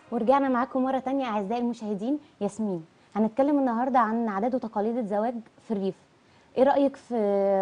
ورجعنا معاكم مرة تانية أعزائي المشاهدين ياسمين هنتكلم النهاردة عن عادات وتقاليد الزواج في الريف إيه رأيك في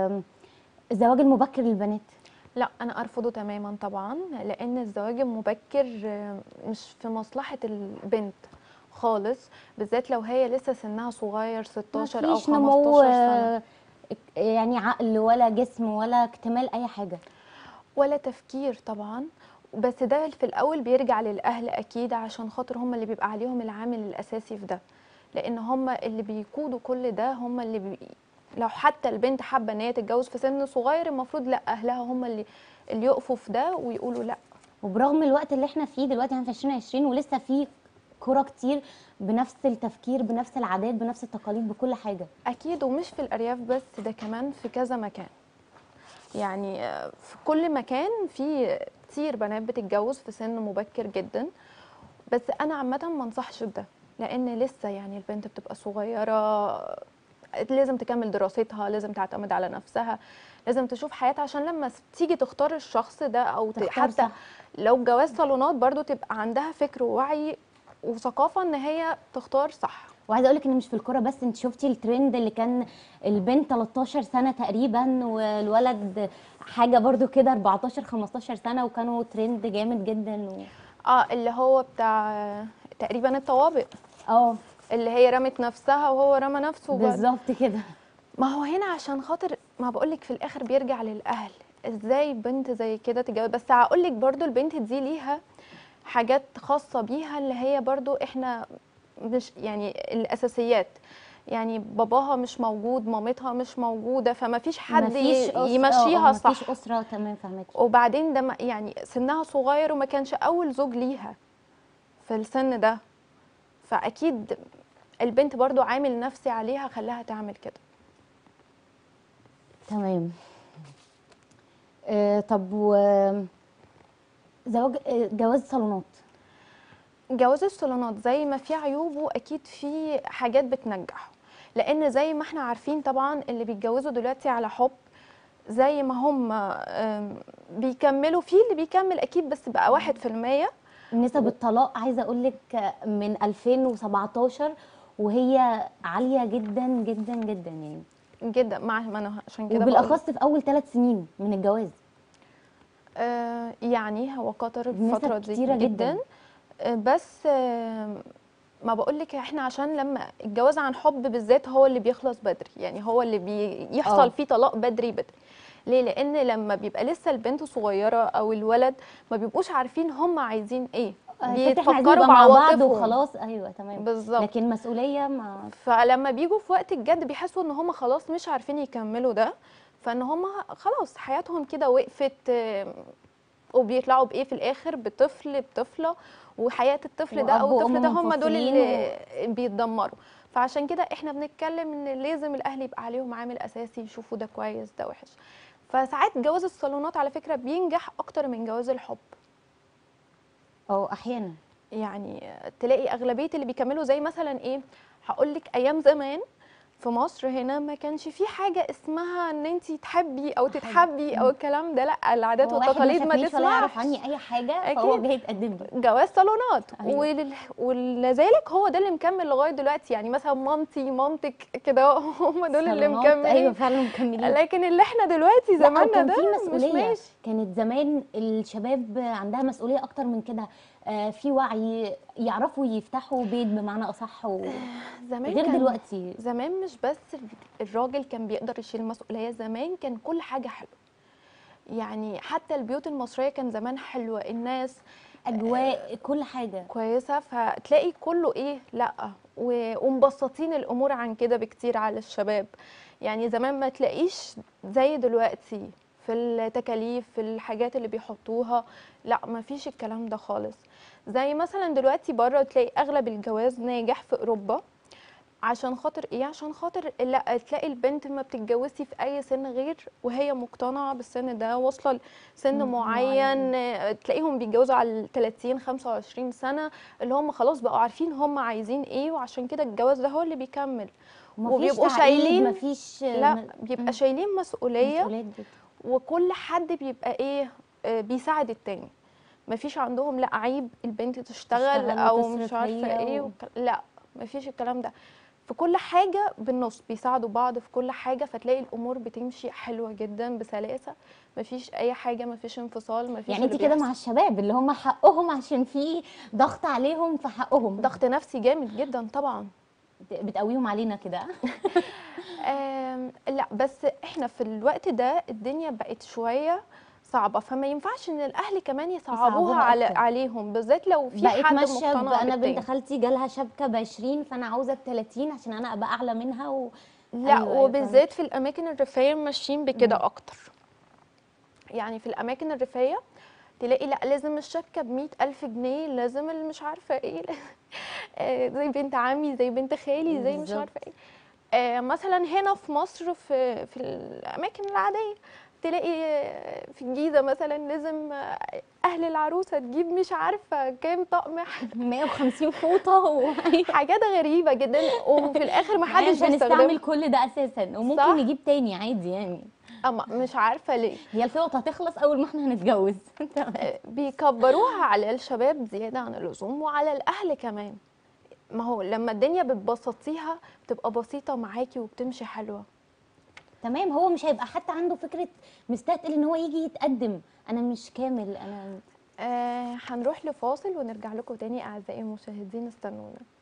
الزواج المبكر للبنات؟ لا انا ارفضه تماما طبعا لان الزواج المبكر آه، مش في مصلحه البنت خالص بالذات لو هي لسه سنها صغير 16 او مفيش 15 نمو سنه آه، يعني عقل ولا جسم ولا اكتمال أي حاجة ولا تفكير طبعا بس ده في الاول بيرجع للاهل اكيد عشان خاطر هم اللي بيبقى عليهم العامل الاساسي في ده لان هم اللي بيقودوا كل ده هم اللي بي... لو حتى البنت حابه ان هي تتجوز في سن صغير المفروض لا اهلها هم اللي اللي يقفوا في ده ويقولوا لا وبرغم الوقت اللي احنا فيه دلوقتي احنا في 2020 ولسه في كرة كتير بنفس التفكير بنفس العادات بنفس التقاليد بكل حاجة اكيد ومش في الارياف بس ده كمان في كذا مكان يعني آه، في كل مكان في كتير بنات بتتجوز في سن مبكر جدا بس انا عامه ما انصحش بده لان لسه يعني البنت بتبقى صغيره لازم تكمل دراستها لازم تعتمد على نفسها لازم تشوف حياتها عشان لما تيجي تختار الشخص ده او ت- تختار حتى صح. لو جواز صالونات برضو تبقى عندها فكر ووعي وثقافه ان هي تختار صح وعايزه اقول لك ان مش في الكوره بس انت شفتي الترند اللي كان البنت 13 سنه تقريبا والولد حاجه برضو كده 14 15 سنه وكانوا ترند جامد جدا و... اه اللي هو بتاع تقريبا الطوابق اه اللي هي رمت نفسها وهو رمى نفسه وبعد- بالظبط كده ما هو هنا عشان خاطر ما بقولك في الاخر بيرجع للاهل ازاي بنت زي كده تتجوز بس هقولك برضو البنت دي ليها حاجات خاصة بيها اللي هي برضو احنا مش يعني الاساسيات يعني باباها مش موجود مامتها مش موجودة فما فيش حد مفيش ي- أسرة- يمشيها آه، صح مفيش اسره تمام فاهمك وبعدين ده ما- يعني سنها صغير وما كانش اول زوج ليها في السن ده فاكيد البنت برضو عامل نفسي عليها خلاها تعمل كده تمام آه طب و زواج آه، جواز صالونات جواز الصالونات زي ما في عيوبه اكيد في حاجات بتنجحه لان زي ما احنا عارفين طبعا اللي بيتجوزوا دلوقتي على حب زي ما هم آم، بيكملوا في اللي بيكمل اكيد بس بقى واحد في المية نسب الطلاق عايزه اقول لك من 2017 وهي عاليه جدا جدا جدا يعني جدا مع ما انا عشان كده بقول- وبالاخص في اول ثلاث سنين من الجواز آه، يعني هو قطر بنسب الفترة دي كتيرة جداً. جدا آه، بس آه، ما بقولك احنا عشان لما الجواز عن حب بالذات هو اللي بيخلص بدري يعني هو اللي بيحصل آه. فيه طلاق بدري بدري ليه لان لما بيبقى لسه البنت صغيره او الولد ما بيبقوش عارفين هم عايزين ايه آه، فكرة احنا عايزين بيتفكروا نبقى مع بعض بعواطفهم وخلاص ايوه تمام بالظبط لكن مسؤوليه ما فلما بيجوا في وقت الجد بيحسوا ان هم خلاص مش عارفين يكملوا ده فان هم خلاص حياتهم كده وقفت آه، وبيطلعوا بايه في الاخر بطفل بطفله وحياه الطفل ده وأب او الطفل وأم ده هم دول منفصلين اللي بيتدمروا فعشان كده احنا بنتكلم ان لازم الاهل يبقى عليهم عامل اساسي يشوفوا ده كويس ده وحش فساعات جواز الصالونات على فكره بينجح اكتر من جواز الحب اه احيانا يعني تلاقي اغلبيه اللي بيكملوا زي مثلا ايه هقول لك ايام زمان في مصر هنا ما كانش في حاجه اسمها ان انت تحبي او تتحبي او الكلام ده لا العادات هو واحد والتقاليد ما شافنيش ولا يعرف تسمحش عني اي حاجه فهو أكيد. جاي يتقدم لي جواز صالونات أيوة. ول- ولذلك هو ده اللي مكمل لغايه دلوقتي يعني مثلا مامتي مامتك كده هم دول اللي صالونات، ايوه مكملين فعلا مكملين لكن اللي احنا دلوقتي لا، زماننا وكان ده في مش مسؤوليه ماشي كانت زمان الشباب عندها مسؤوليه اكتر من كده آه في وعي يعرفوا يفتحوا بيت بمعنى اصح و... زمان غير كان- دلوقتي زمان مش بس الراجل كان بيقدر يشيل المسؤولية زمان كان كل حاجة حلوة يعني حتى البيوت المصرية كان زمان حلوة الناس اجواء كل حاجه كويسة فتلاقي كله ايه لا و- ومبسطين الامور عن كده بكتير على الشباب يعني زمان ما تلاقيش زي دلوقتي في التكاليف في الحاجات اللي بيحطوها لا ما فيش الكلام ده خالص زي مثلا دلوقتي بره تلاقي اغلب الجواز ناجح في اوروبا عشان خاطر ايه عشان خاطر لا تلاقي البنت ما بتتجوزي في اي سن غير وهي مقتنعه بالسن ده واصله لسن مم، معين آه، تلاقيهم بيتجوزوا على ال 30 25 سنه اللي هم خلاص بقوا عارفين هم عايزين ايه وعشان كده الجواز ده هو اللي بيكمل ومفيش وبيبقوا تعقيد، شايلين- مفيش لا م- بيبقى شايلين مسؤوليه مسؤوليات جدا. وكل حد بيبقى ايه آه، بيساعد التاني مفيش عندهم لا عيب البنت تشتغل تشتغل او وتصرف مش عارفه هي ايه و- وك... لا مفيش الكلام ده في كل حاجه بالنص بيساعدوا بعض في كل حاجه فتلاقي الامور بتمشي حلوه جدا بسلاسه مفيش اي حاجه مفيش انفصال مفيش يعني انت اللي كده بيحصل. مع الشباب اللي هم حقهم عشان في ضغط عليهم في حقهم ضغط نفسي جامد جدا طبعا بتقويهم علينا كده آم، لا بس احنا في الوقت ده الدنيا بقت شويه صعبه فما ينفعش ان الاهل كمان يصعبوها يصعبوها على أكتر. عليهم بالذات لو في بقيت حد ماشيه ب- مقتنع انا بنت بالتاني خالتي جالها شبكه ب 20 فانا عاوزه ب 30 عشان انا ابقى اعلى منها و... لا أيوة، أيوة، وبالذات في الاماكن الريفيه ماشيين بكده مم. اكتر يعني في الاماكن الريفيه تلاقي لا لازم الشبكه ب ألف جنيه لازم اللي مش عارفه ايه آه، زي بنت عمي زي بنت خالي زي مش بالظبط. عارفه ايه آه، مثلا هنا في مصر في في الاماكن العاديه تلاقي آه، في الجيزه مثلا لازم آه، اهل العروسه تجيب مش عارفه كام طقم 150 فوطه و... حاجات غريبه جدا وفي الاخر ما حدش مش هنستعمل بيستخدمها كل ده اساسا وممكن صح؟ نجيب تاني عادي يعني اما مش عارفه ليه هي الفوط هتخلص اول ما احنا هنتجوز بيكبروها على الشباب زيادة عن اللزوم وعلى الأهل كمان ما هو لما الدنيا بتبسطيها بتبقى بسيطة معاكي وبتمشي حلوة تمام هو مش هيبقى حتى عنده فكره مستثقل ان هو يجي يتقدم انا مش كامل انا آه هنروح لفاصل ونرجع لكم تاني أعزائي المشاهدين استنونا